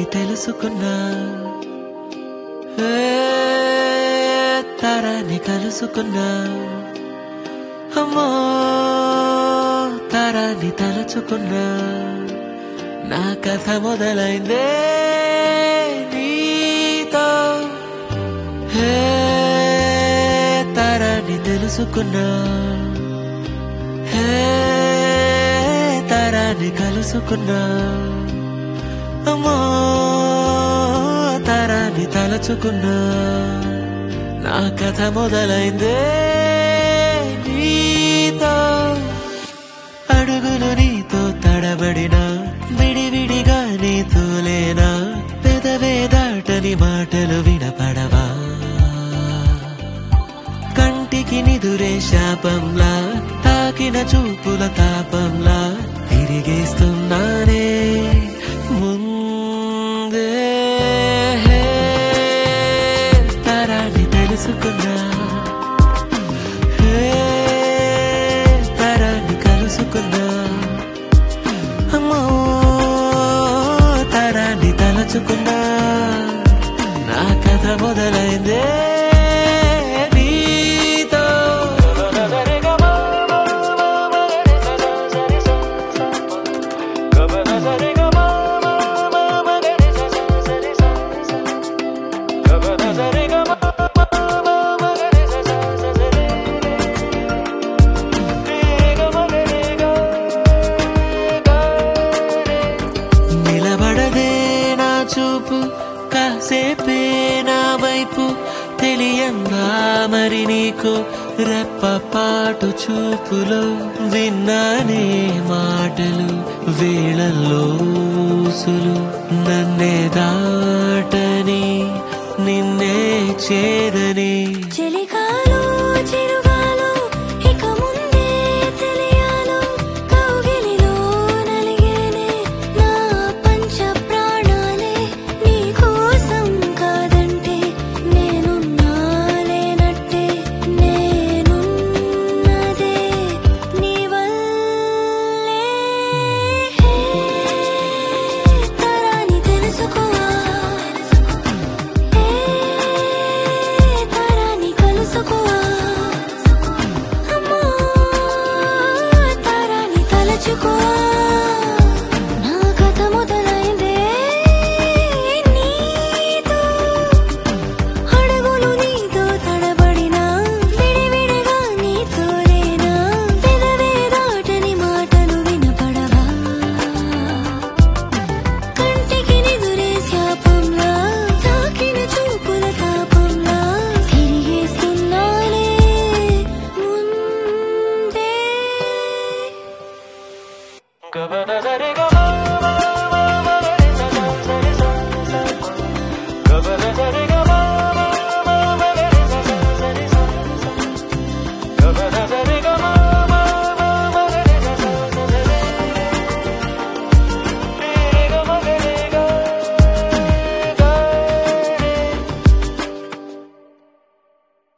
తెలుసుకున్నా ఏ తరాన్ని కలుసుకున్నా అమ్మో తరాన్ని తలుచుకున్నా నా కథ మొదలైందే నీతో హే తరాన్ని తెలుసుకున్నా హే తరాన్ని కలుసుకున్నా అమ్మో తరాన్ని తలచుకున్నా నా కథ మొదలైందే నీతో అడుగులు నీతో తడబడినా విడివిడిగా నీతో లేనా పెదవే దాటని మాటలు వినపడవా కంటికి నిదురే శాపంలా తాకిన చూపుల తాపంలా తిరిగేస్తున్నానే ముందే తరాన్ని తెలుసుకున్నా హే, తరాన్ని కలుసుకున్నా అమ్మో తరాన్ని తలచుకున్నా నా కథ మొదలైందే నీతో నిలబడదే నా చూపు కాసేపే నా వైపు తెలియందా మరి నీకు రెప్పపాటు చూపులో విన్నానే మాటలు వేళల్లో ఊసులు నన్నే దాటని నిన్నే చేరని చెలికాలు చిరుగాలు ఇక ముందే తెలియాలో కౌగిలిలో నలిగేనే నా పంచ ప్రాణాలే నీ కోసం కాదంటే నేను నాలేనట్టే నేనున్నదే నీ వల్లే తరాని తెలుసుకోవా తరాన్ని కలుసుకోవా అమ్మా తరాన్ని తలచుకోవా నా కథ మొదలైందే నీతో అడుగులు నీతో తడబడినా విడివిడిగా నీతో లేనా పెదవే దాటని మాటలు వినపడవా కంటికి నిదురే శాపంలా తాకిన చూపుల తాపంలా తిరిగేస్తున్నానే ముందే గబదసరి గమ